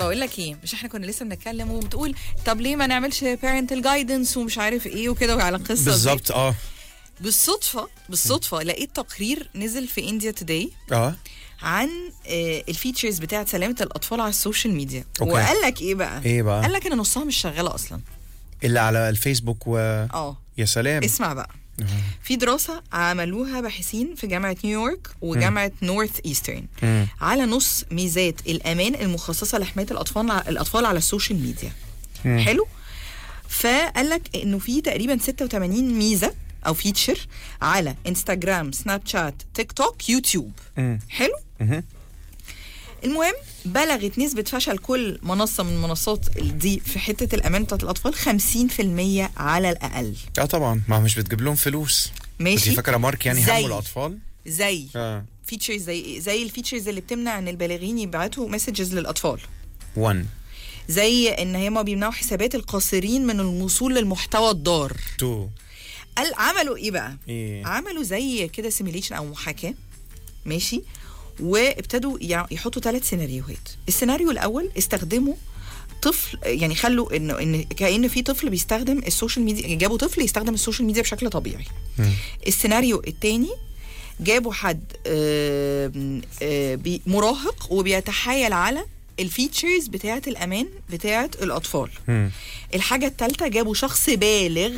بقول لك ايه مش احنا كنا لسه بنتكلم وبتقول طب ليه ما نعملش parental guidance ومش عارف ايه وكده وعلى القصه دي. بالظبط اه بالصدفه بالصدفه لقيت تقرير نزل في انديا توداي اه عن آه، الفيتشرز بتاعت سلامه الاطفال على السوشيال ميديا أوكي. وقال لك ايه بقى ايه بقى قال لك ان نصها مش شغاله اصلا اللي على الفيسبوك و اه يا سلام اسمع بقى في دراسة عملوها باحثين في جامعة نيويورك وجامعة نورث ايسترن مم. على نص ميزات الأمان المخصصة لحماية الأطفال الأطفال على السوشيال ميديا مم. حلو فقال لك إنه في تقريبا 86 ميزة أو فيتشر على انستغرام سناب شات تيك توك يوتيوب مم. حلو مهم. المهم بلغت نسبة فشل كل منصة من المنصات دي في حتة الأمان بتاعت الأطفال 50% على الأقل اه طبعا ما هو مش بتجيب لهم فلوس ماشي انت فاكره مارك يعني زي- همه الاطفال زي اه فيتشرز زي زي الفيتشرز اللي بتمنع ان البالغين يبعتوا مسجز للاطفال 1 زي ان هما بيمنعوا حسابات القاصرين من الوصول للمحتوى الضار 2 قال عملوا ايه بقى ايه عملوا زي كده سيميليشن او محاكاه ماشي وابتدوا يع- يحطوا ثلاث سيناريوهات السيناريو الاول استخدموا طفل يعني خلوا انه ان كان في طفل بيستخدم السوشيال ميديا جابوا طفل يستخدم السوشيال ميديا بشكل طبيعي مم. السيناريو الثاني جابوا حد آم، آه، بي- مراهق وبيتحايل على الفيتشرز بتاعه الامان بتاعه الاطفال مم. الحاجه الثالثه جابوا شخص بالغ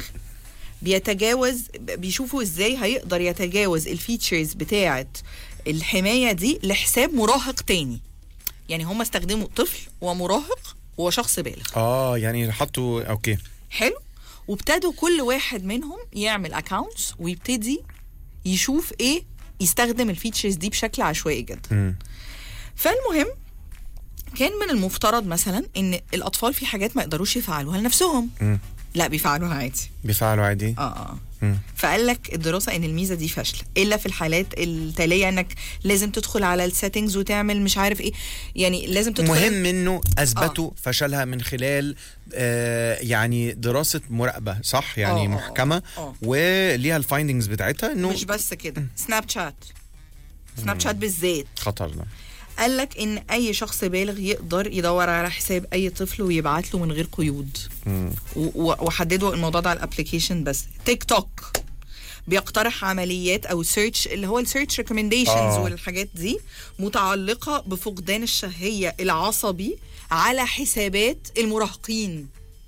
بيتجاوز بيشوفوا ازاي هيقدر يتجاوز الفيتشرز بتاعه الحمايه دي لحساب مراهق تاني يعني هم استخدموا طفل ومراهق وشخص بالغ اه يعني حطوا اوكي حلو وابتدوا كل واحد منهم يعمل اكونتس ويبتدي يشوف ايه يستخدم الفيتشرز دي بشكل عشوائي جدا مم. فالمهم كان من المفترض مثلا ان الاطفال في حاجات ما يقدروش يفعلوها لنفسهم مم. لا بيفعلوها عادي بيفعلوا عادي اه اه مم. فقال لك الدراسه ان الميزه دي فاشله الا في الحالات التاليه انك لازم تدخل على السيتنجز وتعمل مش عارف ايه يعني لازم تدخل مهم انه اثبتوا فشلها من خلال آه يعني دراسه مراقبه صح يعني آه، آه، محكمه آه. وليها الفايندنجز بتاعتها انه مش بس كده سناب شات سناب شات بالذات خطر ده قال لك ان اي شخص بالغ يقدر يدور على حساب اي طفل ويبعت له من غير قيود مم. و- و- وحددوا الموضوع ده على الابلكيشن بس تيك توك بيقترح عمليات او سيرش اللي هو السيرش ريكومنديشنز آه. والحاجات دي متعلقه بفقدان الشهيه العصبي على حسابات المراهقين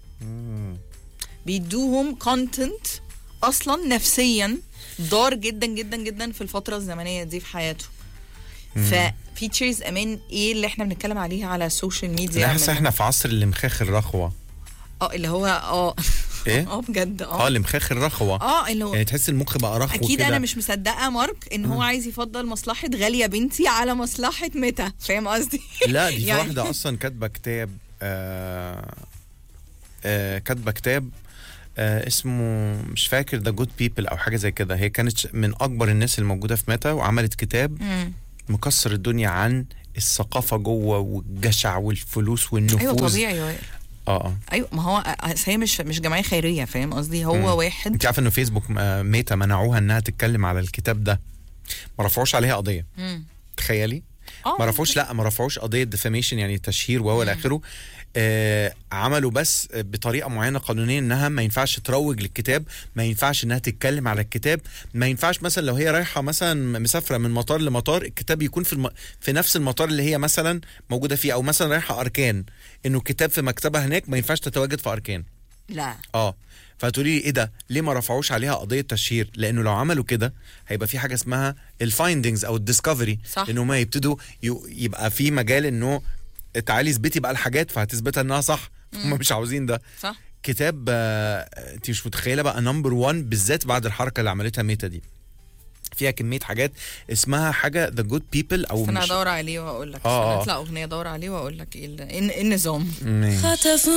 بيدوهم كونتنت اصلا نفسيا ضار جدا جدا جدا في الفتره الزمنيه دي في حياتهم ففيتشرز امان ايه اللي احنا بنتكلم عليها على السوشيال ميديا انا حاسس من- احنا في عصر المخاخ الرخوه اه اللي هو اه ايه اه بجد اه اه المخاخ الرخوه اه اللي هو يعني تحس المخ بقى رخو اكيد كده انا مش مصدقه مارك ان هو عايز يفضل مصلحه غاليه بنتي على مصلحه متى فاهم قصدي لا دي في يعني- واحده اصلا كاتبه كتاب آه آه كاتبه كتاب آه اسمه مش فاكر ذا جود بيبل او حاجه زي كده هي كانت ش- من اكبر الناس الموجوده في ميتا وعملت كتاب مم. مكسر الدنيا عن الثقافه جوه والجشع والفلوس والنفوذ ايوه طبيعي هو- اه اه ايوه ما هو أصل هي مش مش جمعيه خيريه فاهم قصدي هو مم. واحد انت عارفه انه فيسبوك آه، ميتا منعوها انها تتكلم على الكتاب ده ما رفعوش عليها قضيه مم. تخيلي اه ما رفعوش لا ما رفعوش قضيه ديفاميشن يعني تشهير وهو الى اخره آه عملوا بس بطريقه معينه قانونيا انها ما ينفعش تروج للكتاب ما ينفعش انها تتكلم على الكتاب ما ينفعش مثلا لو هي رايحه مثلا مسافره من مطار لمطار الكتاب يكون في الم... في نفس المطار اللي هي مثلا موجوده فيه او مثلا رايحه اركان انه الكتاب في مكتبها هناك ما ينفعش تتواجد في اركان لا اه فتقولي لي ايه ده ليه ما رفعوش عليها قضيه تشهير لانه لو عملوا كده هيبقى في حاجه اسمها الفايندنجز او الديسكفري صح. ان هم يبتدوا ي- يبقى في مجال انه تعالي اثبتي بقى الحاجات فهتثبتها انها صح هم مش عاوزين ده صح كتاب آه، انت مش متخيله بقى نمبر 1 بالذات بعد الحركه اللي عملتها ميتا دي فيها كميه حاجات اسمها حاجه ذا جود بيبل او انا مش ادور عليه واقول لك آه، آه. اطلع اغنيه ادور عليه واقول لك ايه ال- إيه النظام ماشي. خطفوا